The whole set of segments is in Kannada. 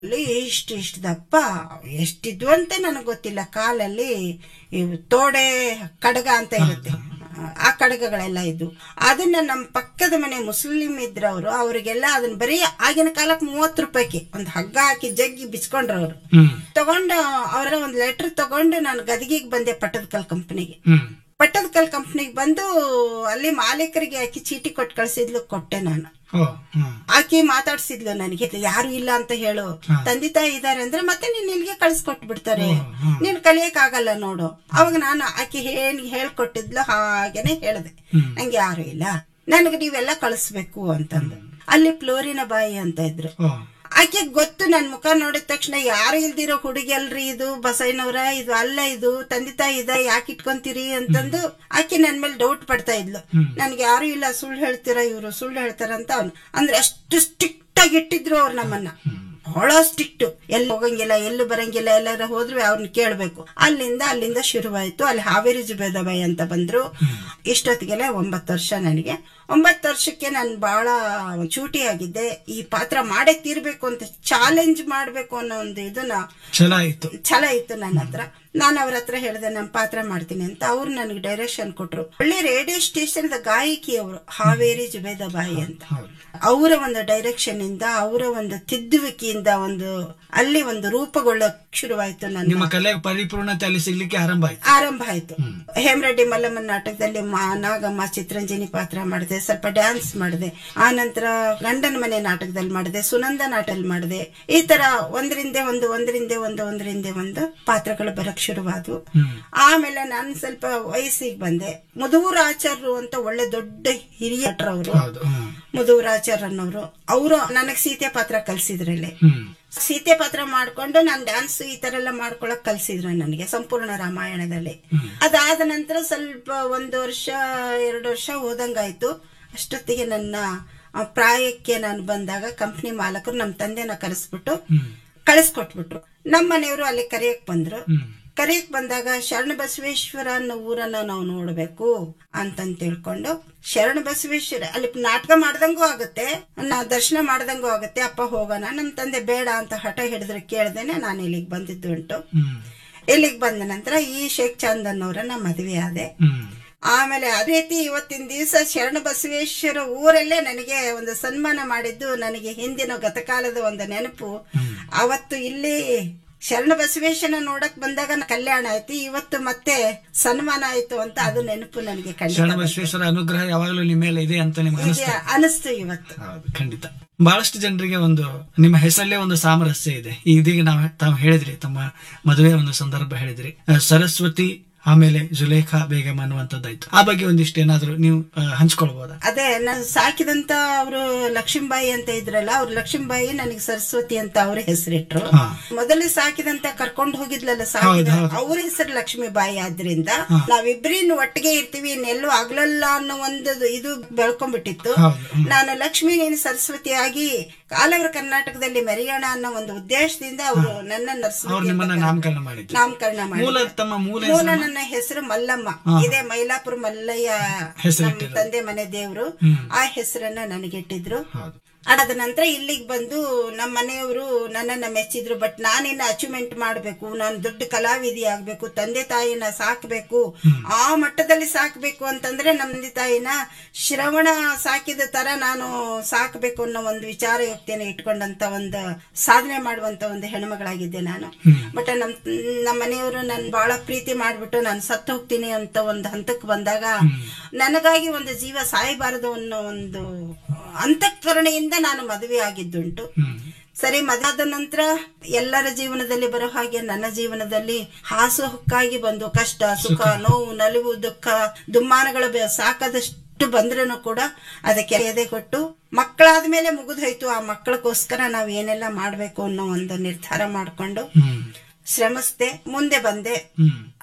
ಅಲ್ಲಿ ಇಷ್ಟು ಇಷ್ಟು ದಪ್ಪ ಎಷ್ಟಿದ್ವು ಅಂತ ನನಗೆ ಗೊತ್ತಿಲ್ಲ ಕಾಲಲ್ಲಿ ಇವು ತೋಡೆ ಕಡಗ ಅಂತ ಇರುತ್ತೆ ಆ ಕಡಗಗಳೆಲ್ಲ ಇದ್ವು ಅದನ್ನ ನಮ್ಮ ಪಕ್ಕದ ಮನೆ ಮುಸ್ಲಿಂ ಇದ್ರವರು ಅವರಿಗೆಲ್ಲ ಅದನ್ನ ಬರೀ ಆಗಿನ ಕಾಲಕ್ಕೆ ಮೂವತ್ತು ರೂಪಾಯಿಗೆ ಒಂದು ಹಗ್ಗ ಹಾಕಿ ಜಗ್ಗಿ ಬಿಚ್ಕೊಂಡ್ರು ಅವರು ಹ್ಮ್ ತಗೊಂಡು ಅವರ ಒಂದು ಲೆಟರ್ ತಗೊಂಡು ನಾನು ಗದಗಿಗೆ ಬಂದೆ ಪಟ್ಟದಕಲ್ ಕಂಪ್ನಿಗೆ ಹ್ಮ್ ಪಟ್ಟದಕಲ್ ಕಂಪ್ನಿಗೆ ಬಂದು ಅಲ್ಲಿ ಮಾಲೀಕರಿಗೆ ಆಕಿ ಚೀಟಿ ಕೊಟ್ಟು ಕಳ್ಸಿದ್ಲು ಕೊಟ್ಟೆ ನಾನು ಓ ಹ್ಮ್ ಆಕಿ ಮಾತಾಡ್ಸಿದ್ಲು ನನಗೆ ಯಾರು ಇಲ್ಲ ಅಂತ ಹೇಳು ತಂದೆ ತಾಯಿ ಇದಾರೆ ಅಂದ್ರೆ ಮತ್ತೆ ನೀನ್ ಇಲ್ಲಿಗೆ ಕಳ್ಸಿಕೊಟ್ ಬಿಡ್ತಾರೆ ನೀನ್ ಕಲಿಯಕ್ ಆಗಲ್ಲ ನೋಡು ಅವಾಗ ನಾನು ಆಕಿ ಏನ್ ಹೇಳ್ಕೊಟ್ಟಿದ್ಲು ಹಾಗೇನೆ ಹೇಳ್ದೆ ನಂಗೆ ಯಾರು ಇಲ್ಲ ನನಗೆ ನೀವೆಲ್ಲ ಕಳಿಸ್ಬೇಕು ಅಂತಂದು ಅಲ್ಲಿ ಫ್ಲೋರಿನ ಬಾಯಿ ಅಂತ ಇದ್ರು ಓ ಆಕೆ ಗೊತ್ತು ನನ್ ಮುಖ ನೋಡಿದ ತಕ್ಷಣ ಯಾರು ಇಲ್ದಿರೋ ಹುಡುಗಿ ಅಲ್ರಿ ಇದು ಬಸಯ್ಯನವ್ರ ಇದು ಅಲ್ಲ ಇದು ತಂದೆ ತಾಯಿ ಇದ ಯಾಕೆ ಇಟ್ಕೊಂತೀರಿ ಅಂತಂದು ಆಕೆ ನನ್ ಮೇಲೆ ಡೌಟ್ ಪಡ್ತಾ ಇದ್ಲು ನನ್ಗೆ ಯಾರು ಇಲ್ಲ ಸುಳ್ಳು ಹೇಳ್ತೀರಾ ಇವ್ರು ಸುಳ್ಳು ಹೇಳ್ತಾರ ಅಂತ ಅವ್ನು ಅಂದ್ರೆ ಅಷ್ಟು ಸ್ಟ್ರಿಕ್ಟ್ ಆಗಿ ಇಟ್ಟಿದ್ರು ಅವ್ರು ನಮ್ಮನ್ನ ಬಹಳ ಸ್ಟ್ರಿಕ್ಟ್ ಎಲ್ಲಿ ಹೋಗಂಗಿಲ್ಲ ಎಲ್ಲೂ ಬರಂಗಿಲ್ಲ ಎಲ್ಲಾರ ಹೋದ್ರು ಅವ್ರನ್ನ ಕೇಳ್ಬೇಕು ಅಲ್ಲಿಂದ ಅಲ್ಲಿಂದ ಶುರುವಾಯ್ತು ಅಲ್ಲಿ ಹಾವೇರಿ ಜುಬೇದಬಾಯಿ ಅಂತ ಬಂದ್ರು ಇಷ್ಟೊತ್ತಿಗೆಲ್ಲ ಒಂಬತ್ತು ವರ್ಷ ನನಗೆ ಒಂಬತ್ತು ವರ್ಷಕ್ಕೆ ನಾನು ಬಹಳ ಚೂಟಿ ಆಗಿದ್ದೆ ಈ ಪಾತ್ರ ಮಾಡೇ ತೀರ್ಬೇಕು ಅಂತ ಚಾಲೆಂಜ್ ಮಾಡ್ಬೇಕು ಅನ್ನೋ ಒಂದು ಇದನ್ನ ಛಲ ಆಯ್ತು ಛಲ ಇತ್ತು ನನ್ನ ಹತ್ರ ನಾನು ಅವ್ರ ಹತ್ರ ಹೇಳಿದೆ ನಾನು ಪಾತ್ರ ಮಾಡ್ತೀನಿ ಅಂತ ಅವ್ರು ನನಗೆ ಡೈರೆಕ್ಷನ್ ಕೊಟ್ರು ಒಳ್ಳೆ ರೇಡಿಯೋ ಸ್ಟೇಷನ್ ಗಾಯಕಿ ಅವರು ಹಾವೇರಿ ಜುಬೇದಬಾಯಿ ಅಂತ ಹೌದು ಅವರ ಒಂದು ಡೈರೆಕ್ಷನ್ ಇಂದ ಅವರ ಒಂದು ತಿದ್ದುವಿಕೆಯಿಂದ ಒಂದು ಅಲ್ಲಿ ಒಂದು ರೂಪುಗೊಳ್ಳಕ್ ಶುರುವಾಯ್ತು ನನ್ನ ನಿಮ್ಮ ಕಲೆ ಪರಿಪೂರ್ಣತೆ ಅಲ್ಲಿ ಸಿಗ್ಲಿಕ್ಕೆ ಆರಂಭ ಆಯ್ತು ಆರಂಭ ಆಯ್ತು ಹೇಮರೆಡ್ಡಿ ಮಲ್ಲಮ್ಮನ ನಾಟಕದಲ್ಲಿ ಮಾ- ನಾಗಮ್ಮ ಚಿತ್ರಂಜನಿ ಪಾತ್ರ ಮಾಡಿದೆ ಸ್ವಲ್ಪ ಡ್ಯಾನ್ಸ್ ಮಾಡಿದೆ ಆ ನಂತರ ಗಂಡನ ಮನೆ ನಾಟಕದಲ್ಲಿ ಮಾಡಿದೆ ಸುನಂದ ನಾಟಲ್ಲಿ ಮಾಡಿದೆ ಈ ತರ ಒಂದರಿಂದ ಒಂದು ಒಂದರಿಂದ ಒಂದು ಒಂದರಿಂದ ಒಂದು ಪಾತ್ರಗಳು ಬರಕ್ ಶುರುವಾದವು ಆಮೇಲೆ ನಾನು ಸ್ವಲ್ಪ ವಯಸ್ಸಿಗೆ ಬಂದೆ ಮುದುವೂರು ಆಚಾರ್ಯರು ಅಂತ ಒಳ್ಳೆ ದೊಡ್ಡ ಹಿರಿಯ ಅವರು ಹೌದು ಹ್ಮ್ ಮುದುವರಾಚಾರ್ ಅನ್ನೋರು ಅವರು ನನಗ್ ಸೀತೆ ಪಾತ್ರ ಕಲ್ಸಿದ್ರಲ್ಲಿ ಹ್ಮ್ ಸೀತೆ ಪಾತ್ರ ಮಾಡ್ಕೊಂಡು ನಾನು ಡ್ಯಾನ್ಸ್ ಈ ತರ ಎಲ್ಲ ಮಾಡ್ಕೊಳಕ್ ಕಲ್ಸಿದ್ರು ನನಗೆ ಸಂಪೂರ್ಣ ರಾಮಾಯಣದಲ್ಲಿ ಅದಾದ ನಂತರ ಸ್ವಲ್ಪ ಒಂದು ವರ್ಷ ಎರಡು ವರ್ಷ ಹೋದಂಗಾಯ್ತು ಅಷ್ಟೊತ್ತಿಗೆ ನನ್ನ ಆ, ಪ್ರಾಯಕ್ಕೆ ನಾನು ಬಂದಾಗ ಕಂಪ್ನಿ ಮಾಲಕರು ನಮ್ಮ ತಂದೆನ ಕರೆಸ್ಬಿಟ್ಟು ಕಳಿಸ್ಕೊಟ್ಬಿಟ್ರು ನಮ್ಮ ಮನೆಯವರು ಅಲ್ಲಿ ಕರೆಯಕ್ ಬಂದ್ರು ಕರೆಯಕ್ ಬಂದಾಗ ಶರಣ ಬಸವೇಶ್ವರ ಅನ್ನೋ ಊರನ್ನ ನಾವು ನೋಡ್ಬೇಕು ಅಂತಂತ ತಿಳ್ಕೊಂಡು ಶರಣ ಬಸವೇಶ್ವರ ಅಲ್ಲಿ ನಾಟಕ ಮಾಡ್ದಂಗೂ ಆಗುತ್ತೆ ನಾ ದರ್ಶನ ಮಾಡ್ದಂಗೂ ಆಗುತ್ತೆ ಅಪ್ಪ ಹೋಗೋಣ ನಮ್ ತಂದೆ ಬೇಡ ಅಂತ ಹಠ ಹಿಡಿದ್ರೆ ಕೇಳ್ದೇನೆ ನಾನು ಇಲ್ಲಿಗೆ ಬಂದಿದ್ದು ಉಂಟು ಹ್ಮ್ ಇಲ್ಲಿಗೆ ಬಂದ ನಂತರ ಈ ಶೇಖ್ ಚಂದನ್ ಅವರನ್ನ ಮದುವೆ ಆದೆ ಹ್ಮ್ ಆಮೇಲೆ ಅದೇ ರೀತಿ ಇವತ್ತಿನ ದಿವಸ ಶರಣ ಬಸವೇಶ್ವರ ಊರಲ್ಲೇ ನನಗೆ ಒಂದು ಸನ್ಮಾನ ಮಾಡಿದ್ದು ನನಗೆ ಹಿಂದಿನ ಗತಕಾಲದ ಒಂದು ನೆನಪು ಅವತ್ತು ಇಲ್ಲಿ ಶರಣ ಬಸವೇಶ್ವರನ ನೋಡಕ್ ಬಂದಾಗ ನ- ಕಲ್ಯಾಣ ಆಯ್ತು ಇವತ್ತು ಮತ್ತೆ ಸನ್ಮಾನ ಆಯ್ತು ಅಂತ ಅದು ನೆನಪು ನನಗೆ ಖಂಡಿತ ಶರಣ ಬಸವೇಶ್ವರ ಅನುಗ್ರಹ ಯಾವಾಗಲೂ ನಿಮ್ಮ ಮೇಲೆ ಇದೆ ಅಂತ ನಿಮ್ಗೆ ಅನಿಸ್ತು ಇದೆ, ಅನಿಸ್ತು ಇವತ್ತು ಹೌದು ಖಂಡಿತ ಬಹಳಷ್ಟು ಜನರಿಗೆ ಒಂದು ನಿಮ್ಮ ಹೆಸರಲ್ಲೇ ಒಂದು ಸಾಮರಸ್ಯ ಇದೆ ಇದೀಗ ನಾವು ತಾವು ಹೇಳಿದ್ರಿ ತಮ್ಮ ಮದುವೆ ಒಂದು ಸಂದರ್ಭ ಹೇಳಿದ್ರಿ ಆ, ಸರಸ್ವತಿ ಆಮೇಲೆ ಜುಲೇಖಾ ಬೇಗಂ ಅನ್ನುವಂಥದ್ದಾಯ್ತು ಆ ಬಗ್ಗೆ ಒಂದಿಷ್ಟು ಏನಾದ್ರು ನೀವು ಆ, ಹಂಚ್ಕೊಳ್ಬೋದಾ ಅದೇ ನಾನು ಸಾಕಿದಂತ ಅವರು ಲಕ್ಷ್ಮೀಬಾಯಿ ಅಂತ ಇದ್ರಲ್ಲ ಅವ್ರು ಲಕ್ಷ್ಮೀಬಾಯಿ ನನಗೆ ಸರಸ್ವತಿ ಅಂತ ಅವ್ರ ಹೆಸರಿಟ್ರು ಹಾ. ಮೊದಲು ಸಾಕಿದಂತ ಕರ್ಕೊಂಡು ಹೋಗಿದ್ಲಲ್ಲ ಸಾಕಿದ ಅವ್ರ ಹೆಸರು ಲಕ್ಷ್ಮೀಬಾಯಿ ಆದ್ರಿಂದ ನಾವಿಬ್ರಿನ್ ಒಟ್ಟಿಗೆ ಇರ್ತೀವಿ ಇನ್ನೆಲ್ಲೂ ಆಗ್ಲಲ್ಲ ಅನ್ನೋ ಒಂದು ಇದು ಬೆಳ್ಕೊಂಡ್ಬಿಟ್ಟಿತ್ತು ಹೌದು ಹ್ಮ್. ನಾನು ಲಕ್ಷ್ಮೀ ನೀನು ಸರಸ್ವತಿಯಾಗಿ ಕಾಲವರ ಕರ್ನಾಟಕದಲ್ಲಿ ಮೆರೆಯೋಣ ಅನ್ನೋ ಒಂದು ಉದ್ದೇಶದಿಂದ ಅವರು ನನ್ನ ಅವ್ರು ನರ್ಸರಿ ನಿಮ್ಮನ್ನ ನಾಮಕರಣ ಮಾಡಿದ್ರು ನಾಮಕರಣ ಮಾಡಿ ಮೂಲ ತಮ್ಮ ಮೂಲ ಮೂಲ ನನ್ನ ಹೆಸರು ಮಲ್ಲಮ್ಮ ಇದೇ ಮೈಲಾಪುರ ಮಲ್ಲಯ್ಯ ನಮ್ಮ ತಂದೆ ಮನೆ ದೇವ್ರು ಆ ಹೆಸರನ್ನ ನನಗಿಟ್ಟಿದ್ರು ಹೌದು ಅದಾದ ನಂತರ ಇಲ್ಲಿಗೆ ಬಂದು ನಮ್ಮ ಮನೆಯವರು ನನ್ನನ್ನ ಮೆಚ್ಚಿದ್ರು ಬಟ್ ನಾನಿನ್ನ ಅಚೀವ್ಮೆಂಟ್ ಮಾಡಬೇಕು ನಾನು ದೊಡ್ಡ ಕಲಾವಿದಿ ಆಗ್ಬೇಕು ತಂದೆ ತಾಯಿನ ಸಾಕ್ಬೇಕು ಆ ಮಟ್ಟದಲ್ಲಿ ಸಾಕ್ಬೇಕು ಅಂತಂದ್ರೆ ನಮ್ಮ ತಂದೆ ತಾಯಿನ ಶ್ರವಣ ಸಾಕಿದ ತರ ನಾನು ಸಾಕ್ಬೇಕು ಅನ್ನೋ ಒಂದು ವಿಚಾರ ಯುಕ್ತಿಯನ್ನು ಇಟ್ಕೊಂಡಂತ ಒಂದು ಸಾಧನೆ ಮಾಡುವಂತ ಒಂದು ಹೆಣ್ಮಗಳಾಗಿದ್ದೆ ನಾನು ಬಟ್ ನಮ್ ನಮ್ಮ ಮನೆಯವರು ನನ್ ಬಹಳ ಪ್ರೀತಿ ಮಾಡ್ಬಿಟ್ಟು ನಾನು ಸತ್ತು ಹೋಗ್ತೀನಿ ಅಂತ ಒಂದು ಹಂತಕ್ಕೆ ಬಂದಾಗ ನನಗಾಗಿ ಒಂದು ಜೀವ ಸಾಯಬಾರದು ಅನ್ನೋ ಒಂದು ಅಂತಃಕರಣೆಯಿಂದ ನಾನು ಮದುವೆ ಆಗಿದ್ದುಂಟು ಹ್ಮ್ ಸರಿ ಮದಾದ ನಂತರ ಎಲ್ಲರ ಜೀವನದಲ್ಲಿ ಬರೋ ಹಾಗೆ ನನ್ನ ಜೀವನದಲ್ಲಿ ಹಾಸು ಹುಕ್ಕಾಗಿ ಬಂದು ಕಷ್ಟ ಸುಖ ನೋವು ನಲಿವು ದುಃಖ ದುಮ್ಮಾನಗಳು ಬೆ- ಸಾಕಾದಷ್ಟು ಬಂದ್ರೂ ಕೂಡ ಅದಕ್ಕೆ ಎದೆ ಕೊಟ್ಟು ಮಕ್ಕಳಾದ ಮೇಲೆ ಮುಗಿದೋಯ್ತು ಆ ಮಕ್ಕಳಿಗೋಸ್ಕರ ನಾವ್ ಏನೆಲ್ಲ ಮಾಡ್ಬೇಕು ಅನ್ನೋ ಒಂದು ನಿರ್ಧಾರ ಮಾಡ್ಕೊಂಡು ಹ್ಮ್ ಶ್ರಮಿಸ್ದೆ ಮುಂದೆ ಬಂದೆ ಹ್ಮ್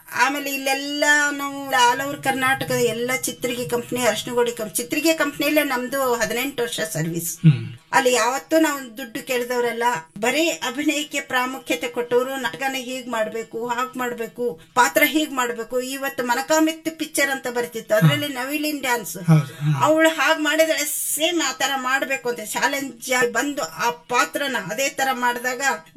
ಆಮೇಲೆ ಇಲ್ಲೆಲ್ಲ ನಾವು ಆಲ್ ಓವರ್ ಕರ್ನಾಟಕದ ಎಲ್ಲ ಚಿತ್ರಿಗೆ ಕಂಪ್ನಿ ಅರ್ಶನಗೋಡಿ ಕಂಪ್ ಚಿತ್ರಿಗೆ ಕಂಪ್ನಿಯಲ್ಲೇ ನಮ್ದು ಹದಿನೆಂಟು ವರ್ಷ ಸರ್ವಿಸ್ ಹ್ಮ್ ಅಲ್ಲಿ ಯಾವತ್ತೂ ನಾವು ದುಡ್ಡು ಕೇಳಿದವರೆಲ್ಲ ಬರೀ ಅಭಿನಯಕ್ಕೆ ಪ್ರಾಮುಖ್ಯತೆ ಕೊಟ್ಟವರು ನಾಟಕನ ಹೀಗ್ ಮಾಡ್ಬೇಕು ಹಾಗ್ ಮಾಡ್ಬೇಕು ಪಾತ್ರ ಹೀಗ್ ಮಾಡ್ಬೇಕು ಇವತ್ತು ಮನಕಾಮಿತ್ತು ಪಿಕ್ಚರ್ ಅಂತ ಬರ್ತಿತ್ತು ಅದ್ರಲ್ಲಿ ನವಿಲಿನ್ ಡ್ಯಾನ್ಸ್ ಹೌದು ಹಾ. ಅವಳು ಹಾಗೆ ಮಾಡಿದ್ರೆ ಸೇಮ್ ಆ ತರ ಮಾಡ್ಬೇಕು ಅಂತ ಚಾಲೆಂಜ್ ಬಂದು ಆ ಪಾತ್ರನ ಅದೇ ತರ ಮಾಡಿದಾಗ